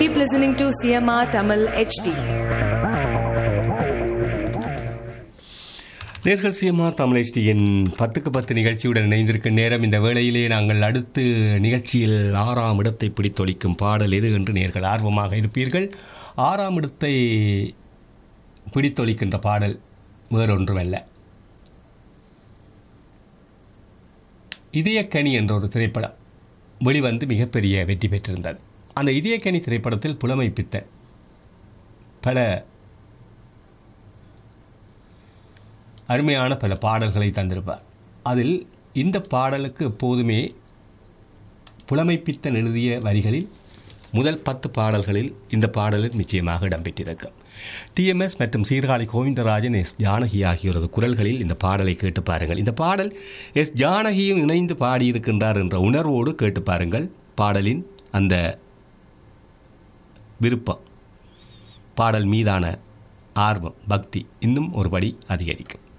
Keep listening to CMR Tamil HD. நேர்கள் CMR தமிழ்ச்சியின் பத்துக்கு பத்து நிகழ்ச்சியுடன் இணைந்திருக்கும் நேரம் இந்த வேளையிலே நாங்கள் அடுத்து நிகழ்ச்சியில் ஆறாம் இடத்தை பிடித்தொழிக்கும் பாடல் எது என்று நேர்கள் ஆர்வமாக இருப்பீர்கள் ஆறாம் இடத்தை பிடித்தொழிக்கின்ற பாடல் வேறொன்றுமல்ல இதயக்கனி என்ற ஒரு திரைப்படம் வெளிவந்து மிகப்பெரிய வெற்றி பெற்றிருந்தது அந்த இதயக்கனி திரைப்படத்தில் புலமை பித்தன் பல அருமையான பல பாடல்களை தந்திருப்பார் அதில் இந்த பாடலுக்கு எப்போதுமே புலமைப்பித்தன் எழுதிய வரிகளில் முதல் பத்து பாடல்களில் இந்த பாடலில் நிச்சயமாக இடம்பெற்றிருக்கும் டிஎம்எஸ் மற்றும் சீர்காழி கோவிந்தராஜன் எஸ் ஜானகி ஆகியோரது குரல்களில் இந்த பாடலை கேட்டு பாருங்கள் இந்த பாடல் எஸ் ஜானகியும் இணைந்து பாடியிருக்கின்றார் என்ற உணர்வோடு கேட்டு பாருங்கள் பாடலின் அந்த விருப்பம் பாடல் மீதான ஆர்வம் பக்தி இன்னும் ஒருபடி அதிகரிக்கும்